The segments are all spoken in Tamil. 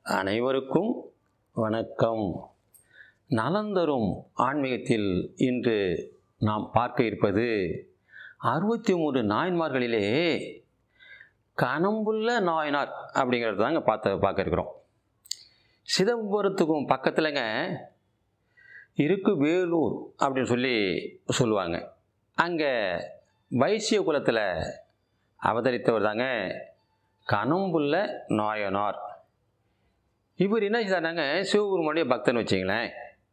அனைவருக்கும் வணக்கம் நலந்தரும் ஆன்மீகத்தில் இன்று நாம் பார்க்க இருப்பது அறுபத்தி மூன்று நாயன்மார்களிலே கனம்புள்ள நாயனார் அப்படிங்கிறது தாங்க பார்த்த பார்க்க இருக்கிறோம் சிதம்பரத்துக்கும் பக்கத்துலங்க இருக்கு வேலூர் அப்படின்னு சொல்லி சொல்லுவாங்க அங்கே வைசிய குலத்தில் அவதரித்தவர் தாங்க கனம்புள்ள நாயனார் இவர் என்ன செய்தாருனாங்க சிவபெருமானுடைய பக்தன் வச்சிங்களேன்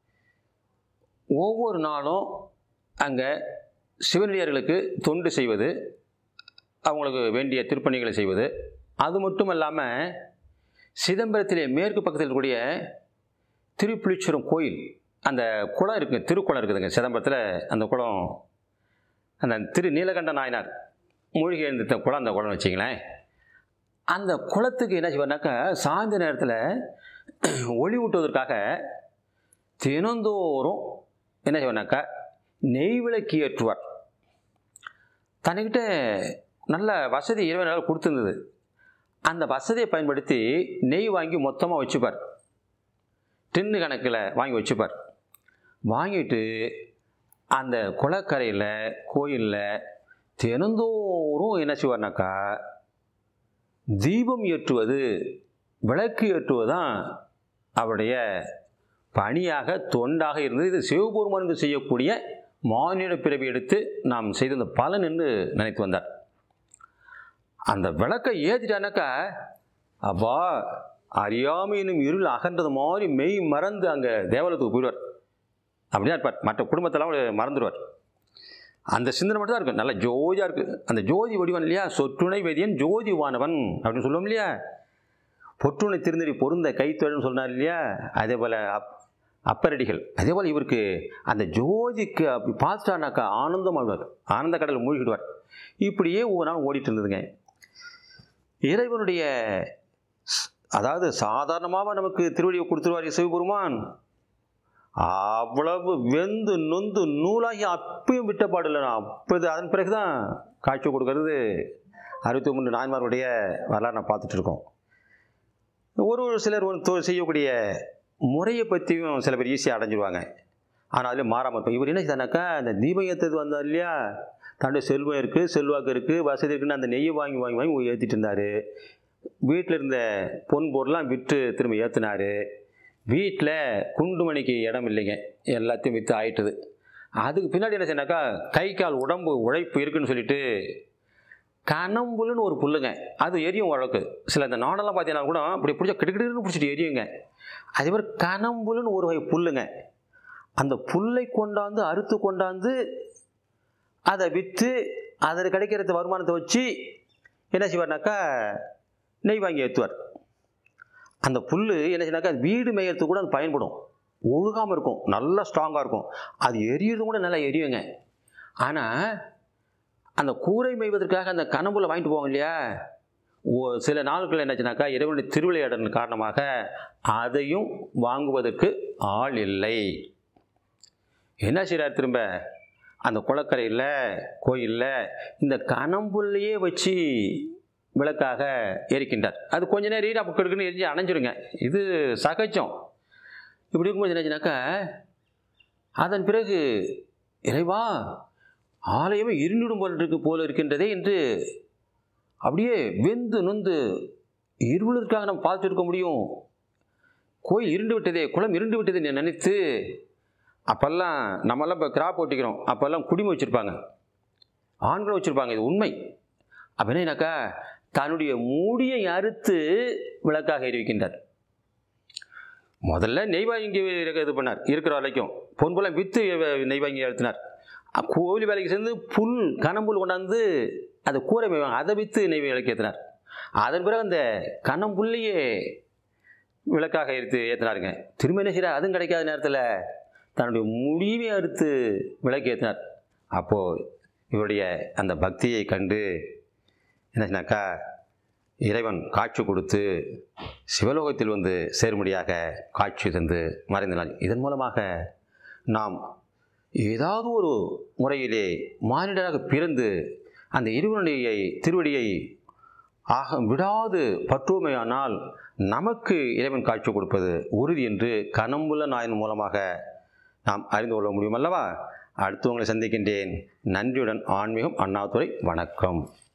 ஒவ்வொரு நாளும் அங்கே சிவனடியார்களுக்கு தொண்டு செய்வது அவங்களுக்கு வேண்டிய திருப்பணிகளை செய்வது அது மட்டும் இல்லாமல் சிதம்பரத்திலே மேற்கு பக்கத்தில் இருக்கக்கூடிய திருப்புளிச்சுரம் கோயில் அந்த குளம் இருக்குது திருக்குளம் இருக்குதுங்க சிதம்பரத்தில் அந்த குளம் அந்த திரு நீலகண்ட நாயனார் மூழ்கி எழுந்த குளம் அந்த குளம் வச்சிங்களேன் அந்த குளத்துக்கு என்ன செய்வார்னாக்கா சாயந்த நேரத்தில் ஒளி ஊட்டுவதற்காக தினந்தோறும் என்ன செய்வார்னாக்கா நெய் விளக்கு ஏற்றுவார் தன்னிக்கிட்ட நல்ல வசதி இருபது நாள் கொடுத்துருந்தது அந்த வசதியை பயன்படுத்தி நெய் வாங்கி மொத்தமாக வச்சுப்பார் டின்னு கணக்கில் வாங்கி வச்சுப்பார் வாங்கிட்டு அந்த குளக்கரையில் கோயிலில் தினந்தோறும் என்ன செய்வார்னாக்கா தீபம் ஏற்றுவது விளக்கு ஏற்றுவது தான் அவருடைய பணியாக தொண்டாக இருந்தது இது சிவபெருமானுக்கு செய்யக்கூடிய மானிட பிறவி எடுத்து நாம் செய்த அந்த பலன் என்று நினைத்து வந்தார் அந்த விளக்கை ஏற்றிட்டானாக்கா அப்பா அறியாமை எனும் இருள் அகன்றது மாதிரி மெய் மறந்து அங்கே தேவாலயத்துக்கு போயிடுவார் அப்படிதான் இருப்பார் மற்ற குடும்பத்தெல்லாம் அவர் மறந்துடுவார் அந்த சிந்தனை மட்டும் தான் இருக்கும் நல்ல ஜோதியாக இருக்குது அந்த ஜோதி வடிவன் இல்லையா சொற்றுணை வேதியன் ஜோதி வானவன் அப்படின்னு சொல்லுவோம் இல்லையா பொற்றுணை திருந்தடி பொருந்த கைத்தொழில்னு சொன்னார் இல்லையா அதே போல் அப் அப்பரடிகள் அதே போல் இவருக்கு அந்த ஜோதிக்கு அப்படி பார்த்துட்டானாக்கா ஆனந்தமாடுவார் ஆனந்த கடலில் மூழ்கிடுவார் இப்படியே ஒவ்வொரு நாள் ஓடிட்டு இருந்ததுங்க இறைவனுடைய ஸ்- அதாவது சாதாரணமாக நமக்கு திருவடியை கொடுத்துருவார் சிவபெருமான் அவ்வளவு வெந்து நொந்து நூலாகி அப்பயும் விட்ட பாடில்லை அப்போது அதன் பிறகு தான் காட்சி கொடுக்கறது அறுபத்தி மூணு நாயன்மார்களுடைய வரலாறு நான் பார்த்துட்டு இருக்கோம் ஒரு ஒரு சிலர் ஒரு தொ- செய்யக்கூடிய முறையை பற்றியும் சில பேர் ஈஸியாக அடைஞ்சிருவாங்க ஆனால் அதில் மாறாமல் இருப்போம் இவர் என்ன செய்தானாக்கா அந்த தீபம் ஏற்றது வந்தார் இல்லையா தன்னுடைய செல்வம் இருக்குது செல்வாக்கு இருக்குது வசதி இருக்குன்னு அந்த நெய்யை வாங்கி வாங்கி வாங்கி ஏற்றிட்டு இருந்தார் வீட்டில் இருந்த பொன் பொருள்லாம் விற்று திரும்ப ஏற்றினார் வீட்டில் குண்டுமணிக்கு இடம் இல்லைங்க எல்லாத்தையும் விற்று ஆயிட்டுது அதுக்கு பின்னாடி என்ன செய்யணாக்கா கை கால் உடம்பு உழைப்பு இருக்குன்னு சொல்லிட்டு கனம்புல்னு ஒரு புல்லுங்க அது எரியும் ஓரளவுக்கு சில இந்த நாடெல்லாம் பார்த்தீங்கன்னா கூட அப்படி பிடிச்சா கிடுக்கிடுன்னு பிடிச்சிட்டு எரியுங்க அதே மாதிரி கனம்புல்னு ஒரு வகை புல்லுங்க அந்த புல்லை கொண்டாந்து அறுத்து கொண்டாந்து அதை விற்று அதில் கிடைக்கிற வருமானத்தை வச்சு என்ன செய்வார்னாக்கா நெய் வாங்கி ஏற்றுவார் அந்த புல் என்ன செய்யணாக்கா வீடு மேயறதுக்கு கூட அது பயன்படும் ஒழுகாமல் இருக்கும் நல்லா ஸ்ட்ராங்காக இருக்கும் அது எரியறது கூட நல்லா எரியுங்க ஆனால் அந்த கூரை மேய்வதற்காக அந்த கனம்புல வாங்கிட்டு போவாங்க இல்லையா ஓ சில நாட்கள் என்னாச்சுனாக்கா இறைவனுடைய திருவிளையாடல் காரணமாக அதையும் வாங்குவதற்கு ஆள் இல்லை என்ன செய்கிறார் திரும்ப அந்த குளக்கரையில் கோயிலில் இந்த கனம்புல்லையே வச்சு விளக்காக எரிக்கின்றார் அது கொஞ்ச நேரம் ஈரா புக்கெடுக்குன்னு எரிஞ்சு அணைஞ்சிருங்க இது சகஜம் இப்படி இருக்கும்போது என்னாச்சுனாக்கா அதன் பிறகு இறைவா ஆலயமே இருண்டிடும் போல் இருக்கு போல இருக்கின்றதே என்று அப்படியே வெந்து நொந்து இருளுக்காக நம்ம பார்த்துட்டு இருக்க முடியும் கோயில் இருண்டு விட்டதே குளம் இருண்டு விட்டதே நீ நினைத்து அப்போல்லாம் நம்மெல்லாம் இப்போ கிராப் ஓட்டிக்கிறோம் அப்போல்லாம் குடிமை வச்சுருப்பாங்க ஆண்களும் வச்சுருப்பாங்க இது உண்மை அப்போ என்னன்னாக்கா தன்னுடைய மூடியை அறுத்து விளக்காக எரிவிக்கின்றார் முதல்ல நெய் வாங்கி இது பண்ணார் இருக்கிற வரைக்கும் பொன்புலம் விற்று நெய் வாங்கி அழுத்தினார் அ- கோவில் வேலைக்கு சேர்ந்து புல் கனம்புல் கொண்டாந்து அதை கூரை மேய்வாங்க அதை விற்று நெய் விளக்கு ஏற்றினார் அதன் பிறகு அந்த கனம்புல்லையே விளக்காக எடுத்து ஏற்றினாருங்க திரும்ப என்ன செய்கிறார் அதுவும் கிடைக்காத நேரத்தில் தன்னுடைய முடிவை அறுத்து விளக்கு ஏற்றினார் அப்போது இவருடைய அந்த பக்தியை கண்டு என்னச்சுனாக்கா இறைவன் காட்சி கொடுத்து சிவலோகத்தில் வந்து சேரும்படியாக காட்சி தந்து மறைந்தனர் இதன் மூலமாக நாம் ஏதாவது ஒரு முறையிலே மானிடராக பிறந்து அந்த இருவனுடைய திருவடியை ஆக விடாது பற்றுமையானால் நமக்கு இறைவன் காட்சி கொடுப்பது உறுதி என்று கனம்புல நாயின் மூலமாக நாம் அறிந்து கொள்ள முடியும் அல்லவா அடுத்து உங்களை சந்திக்கின்றேன் நன்றியுடன் ஆன்மீகம் அண்ணாதுரை வணக்கம்